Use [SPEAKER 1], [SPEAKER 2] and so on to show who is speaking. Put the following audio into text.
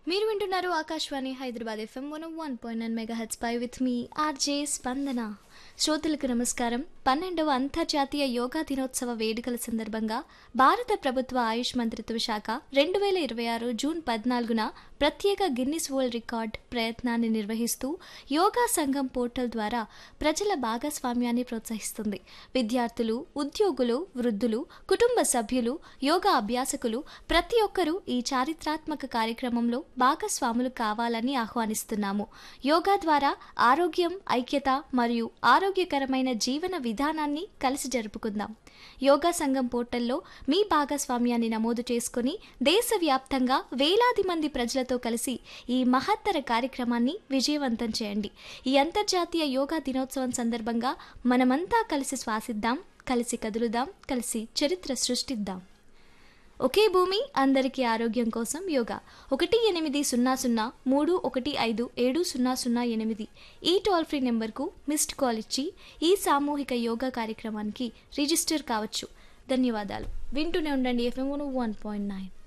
[SPEAKER 1] మీరు వింటున్నారు Akashvani Hyderabad FM one one point nine mega హెచ్ పై విత్ మీ ఆర్జే స్పందన శ్రోతలకు నమస్కారం పన్నెండవ అంతర్జాతీయ యోగా దినోత్సవ వేడుకల సందర్భంగా భారత ప్రభుత్వ ఆయుష్ మంత్రిత్వ శాఖ రెండు వేల ఇరవై ఆరు జూన్ పద్నాలుగున ప్రత్యేక గిన్నిస్ వరల్డ్ రికార్డ్ ప్రయత్నాన్ని నిర్వహిస్తూ యోగా సంఘం పోర్టల్ ద్వారా ప్రజల భాగస్వామ్యాన్ని ప్రోత్సహిస్తుంది విద్యార్థులు ఉద్యోగులు వృద్ధులు కుటుంబ సభ్యులు యోగా అభ్యాసకులు ప్రతి ఒక్కరూ ఈ చారిత్రాత్మక కార్యక్రమంలో భాగస్వాములు కావాలని ఆహ్వానిస్తున్నాము యోగా ద్వారా ఆరోగ్యం ఐక్యత మరియు ఆరోగ్యకరమైన జీవన విధానాన్ని కలిసి జరుపుకుందాం యోగా సంఘం పోర్టల్లో మీ భాగస్వామ్యాన్ని నమోదు చేసుకుని దేశవ్యాప్తంగా వేలాది మంది ప్రజలతో కలిసి ఈ మహత్తర కార్యక్రమాన్ని విజయవంతం చేయండి ఈ అంతర్జాతీయ యోగా దినోత్సవం సందర్భంగా మనమంతా కలిసి శ్వాసిద్దాం కలిసి కదులుదాం కలిసి చరిత్ర సృష్టిద్దాం ఒకే భూమి అందరికీ ఆరోగ్యం కోసం యోగా ఒకటి ఎనిమిది సున్నా సున్నా మూడు ఒకటి ఐదు ఏడు సున్నా సున్నా ఎనిమిది ఈ టోల్ ఫ్రీ నెంబర్కు మిస్డ్ కాల్ ఇచ్చి ఈ సామూహిక యోగా కార్యక్రమానికి రిజిస్టర్ కావచ్చు ధన్యవాదాలు వింటూనే ఉండండి ఎఫ్ఎం వన్ పాయింట్ నైన్